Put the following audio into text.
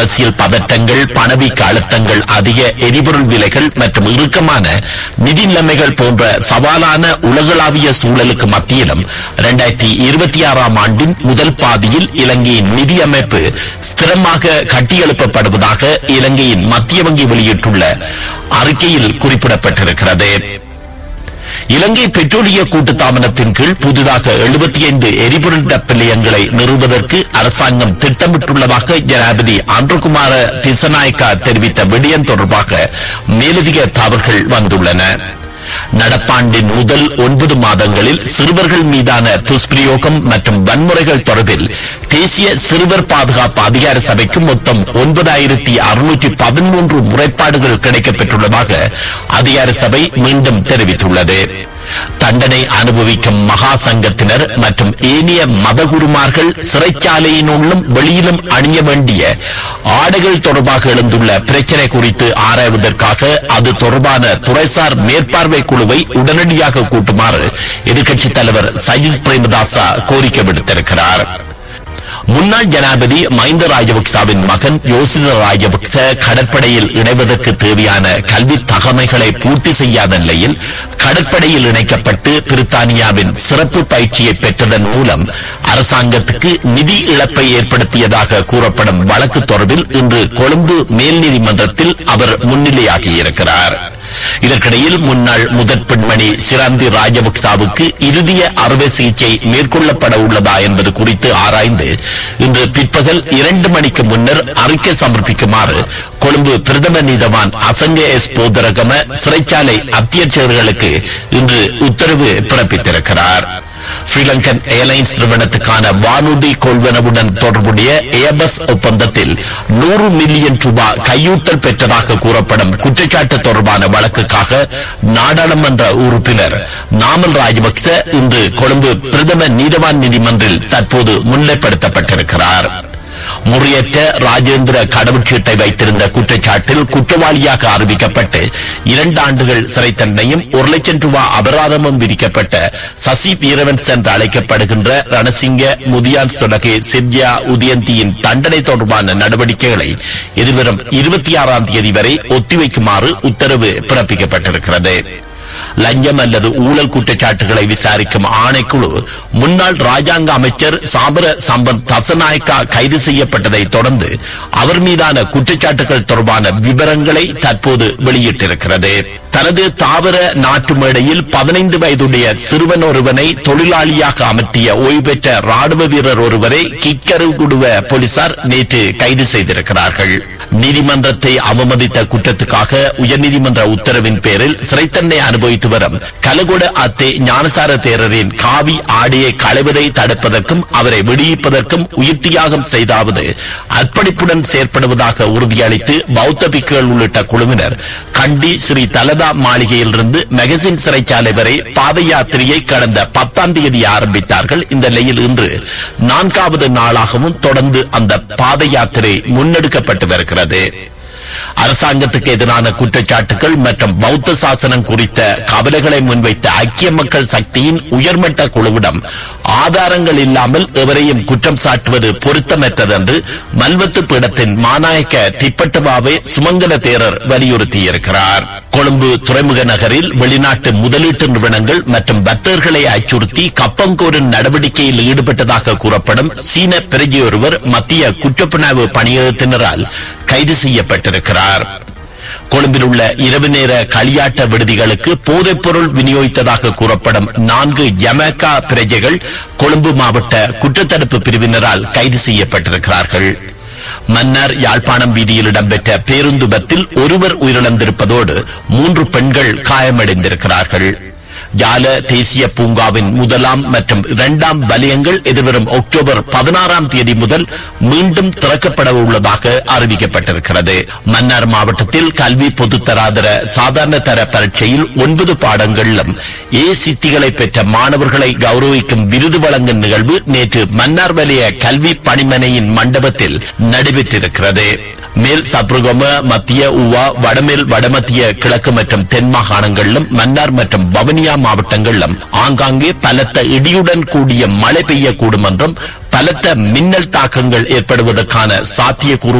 அரசியல் பதட்டங்கள் பணவீக்க அழுத்தங்கள் அதிக எரிபொருள் விலைகள் மற்றும் இறுக்கமான நிதி நிலைமைகள் போன்ற சவாலான உலகளாவிய சூழலுக்கு மத்தியிலும் இரண்டாயிரத்தி இருபத்தி ஆறாம் ஆண்டின் முதல் பாதியில் இலங்கையின் நிதி அமைப்பு ஸ்திரமாக கட்டியெழுப்பப்படுவதாக இலங்கையின் மத்திய வங்கி வெளியிட்டுள்ள அறிக்கையில் குறிப்பிடப்பட்டிருக்கிறது இலங்கை பெட்ரோலிய கூட்டுத்தாபனத்தின் கீழ் புதிதாக 75 எரிபொருள் நிலையங்களை நிறுவுவதற்கு அரசாங்கம் திட்டமிட்டுள்ளதாக ஜனாதிபதி அன்றுகுமார திசநாயக்கா தெரிவித்த விடயம் தொடர்பாக மேலதிக தகவல்கள் வந்துள்ளன நடப்பாண்டின் முதல் ஒன்பது மாதங்களில் சிறுவர்கள் மீதான துஷ்பிரயோகம் மற்றும் வன்முறைகள் தொடர்பில் தேசிய சிறுவர் பாதுகாப்பு அதிகார சபைக்கு மொத்தம் ஒன்பதாயிரத்தி அறுநூற்றி பதிமூன்று முறைப்பாடுகள் கிடைக்கப்பெற்றுள்ளதாக அதிகார சபை மீண்டும் தெரிவித்துள்ளது தண்டனை அனுபவிக்கும் மகா சங்கத்தினர் மற்றும் ஏனைய மதகுருமார்கள் சிறைச்சாலையினுள்ளும் வெளியிலும் அணிய வேண்டிய ஆடைகள் தொடர்பாக எழுந்துள்ள பிரச்சனை குறித்து ஆராய்வதற்காக அது தொடர்பான துறைசார் மேற்பார்வை குழுவை உடனடியாக கூட்டுமாறு எதிர்க்கட்சித் தலைவர் சஜித் பிரேமதாசா கோரிக்கை விடுத்திருக்கிறார் முன்னாள் ஜனாதிபதி மஹிந்த ராஜபக்சவின் மகன் யோசித ராஜபக்ச கடற்படையில் இணைவதற்கு தேவையான கல்வி தகமைகளை பூர்த்தி செய்யாத நிலையில் கடற்படையில் இணைக்கப்பட்டு பிரித்தானியாவின் சிறப்பு பயிற்சியை பெற்றதன் மூலம் அரசாங்கத்துக்கு நிதி இழப்பை ஏற்படுத்தியதாக கூறப்படும் வழக்கு தொடர்பில் இன்று கொழும்பு மேல் நீதிமன்றத்தில் அவர் முன்னிலையாகியிருக்கிறார் இதற்கிடையில் முன்னாள் முதற் பெண்மணி சிராந்தி ராஜபக்சாவுக்கு இறுதிய அறுவை சிகிச்சை மேற்கொள்ளப்பட உள்ளதா என்பது குறித்து ஆராய்ந்து இன்று பிற்பகல் இரண்டு மணிக்கு முன்னர் அறிக்கை சமர்ப்பிக்குமாறு கொழும்பு பிரதம நீதவான் அசங்க எஸ் போதரகம சிறைச்சாலை அத்தியட்சகர்களுக்கு இன்று உத்தரவு பிறப்பித்திருக்கிறார் ஸ்ரீலங்கன் ஏர்லைன்ஸ் நிறுவனத்துக்கான வானூர்தி கொள்வனவுடன் தொடர்புடைய ஏபஸ் ஒப்பந்தத்தில் நூறு மில்லியன் ரூபாய் கையூட்டல் பெற்றதாக கூறப்படும் குற்றச்சாட்டு தொடர்பான வழக்குக்காக நாடாளுமன்ற உறுப்பினர் நாமல் ராஜபக்ச இன்று கொழும்பு பிரதம நீதவான் நீதிமன்றில் தற்போது முன்னிலைப்படுத்தப்பட்டிருக்கிறார் முறையற்ற ராஜேந்திர கடவுச்சீட்டை வைத்திருந்த குற்றச்சாட்டில் குற்றவாளியாக அறிவிக்கப்பட்டு இரண்டு ஆண்டுகள் சிறை தண்டனையும் ஒரு லட்சம் ரூபாய் அபராதமும் விதிக்கப்பட்ட சசி வீரவன்ஸ் என்று அழைக்கப்படுகின்ற ரணசிங்க முதியான் சொலகே சித்யா உதயந்தியின் தண்டனை தொடர்பான நடவடிக்கைகளை எதிர்வரும் இருபத்தி ஆறாம் தேதி வரை ஒத்திவைக்குமாறு உத்தரவு பிறப்பிக்கப்பட்டிருக்கிறது லஞ்சம் அல்லது ஊழல் குற்றச்சாட்டுகளை விசாரிக்கும் ஆணைக்குழு முன்னாள் ராஜாங்க அமைச்சர் சாபர சம்பத் தசநாயக்கா கைது செய்யப்பட்டதை தொடர்ந்து அவர் மீதான குற்றச்சாட்டுகள் தொடர்பான விவரங்களை தற்போது வெளியிட்டிருக்கிறது தனது தாவர நாட்டு மேடையில் பதினைந்து வயதுடைய சிறுவன் ஒருவனை தொழிலாளியாக அமர்த்திய ஓய்வு பெற்ற ராணுவ வீரர் ஒருவரை கிக்கருகுடுவ போலீசார் நேற்று கைது செய்திருக்கிறார்கள் நீதிமன்றத்தை அவமதித்த குற்றத்துக்காக உயர்நீதிமன்ற உத்தரவின் பேரில் சிறை தண்டனை அனுபவித்து வரும் கலகொட அத்தே ஞானசார தேரரின் காவி ஆடையை களைவதை தடுப்பதற்கும் அவரை விடுவிப்பதற்கும் உயிர் தியாகம் செய்தாவது அர்ப்பணிப்புடன் செயற்படுவதாக உறுதியளித்து பௌத்த பிக்குகள் உள்ளிட்ட குழுவினர் கண்டி ஸ்ரீ தலதா மாளிகையிலிருந்து மெகசின் சிறைச்சாலை வரை பாத யாத்திரையை கடந்த பத்தாம் தேதி ஆரம்பித்தார்கள் இந்த நிலையில் இன்று நான்காவது நாளாகவும் தொடர்ந்து அந்த பாத யாத்திரை முன்னெடுக்கப்பட்டு வருகிறது அரசாங்கத்துக்கு எதிரான குற்றச்சாட்டுகள் மற்றும் பௌத்த சாசனம் குறித்த கவலைகளை முன்வைத்த ஐக்கிய மக்கள் சக்தியின் உயர்மட்ட குழுவிடம் ஆதாரங்கள் இல்லாமல் எவரையும் குற்றம் சாட்டுவது பொருத்தமற்றது மல்வத்து பீடத்தின் மாநாயக்க திப்பட்டவாவே சுமங்கல தேரர் வலியுறுத்தியிருக்கிறார் கொழும்பு துறைமுக நகரில் வெளிநாட்டு முதலீட்டு நிறுவனங்கள் மற்றும் வர்த்தகர்களை அச்சுறுத்தி கப்பங்கோரின் நடவடிக்கையில் ஈடுபட்டதாக கூறப்படும் சீன பிரஜையொருவர் மத்திய குற்றப்புணர்வு பணியகத்தினரால் கைது செய்யப்பட்டிருக்கிறார் கொழும்பில் உள்ள இரவு நேர களியாட்ட விடுதிகளுக்கு போதைப் பொருள் விநியோகித்ததாக கூறப்படும் நான்கு யமேக்கா பிரஜைகள் கொழும்பு மாவட்ட குற்றத்தடுப்பு பிரிவினரால் கைது செய்யப்பட்டிருக்கிறார்கள் மன்னார் யாழ்ப்பாணம் வீதியில் இடம்பெற்ற பேருந்து விபத்தில் ஒருவர் உயிரிழந்திருப்பதோடு மூன்று பெண்கள் காயமடைந்திருக்கிறார்கள் ஜால தேசிய பூங்காவின் முதலாம் மற்றும் இரண்டாம் வலயங்கள் எதிர்வரும் அக்டோபர் பதினாறாம் தேதி முதல் மீண்டும் திறக்கப்பட உள்ளதாக அறிவிக்கப்பட்டிருக்கிறது மன்னார் மாவட்டத்தில் கல்வி பொதுத்தராதர சாதாரண தர பரீட்சையில் ஒன்பது பாடங்களிலும் ஏ சித்திகளை பெற்ற மாணவர்களை கௌரவிக்கும் விருது வழங்கும் நிகழ்வு நேற்று மன்னார் வலய கல்வி பணிமனையின் மண்டபத்தில் நடைபெற்றிருக்கிறது மேல் சப்ரகம மத்திய உவா வடமேல் வடமத்திய கிழக்கு மற்றும் தென் மாகாணங்களிலும் மன்னார் மற்றும் வவுனியா மாவட்டங்களிலும் ஆங்காங்கே பலத்த இடியுடன் கூடிய மழை பெய்யக்கூடும் என்றும் பலத்த மின்னல் தாக்கங்கள் ஏற்படுவதற்கான சாத்தியக்கூறு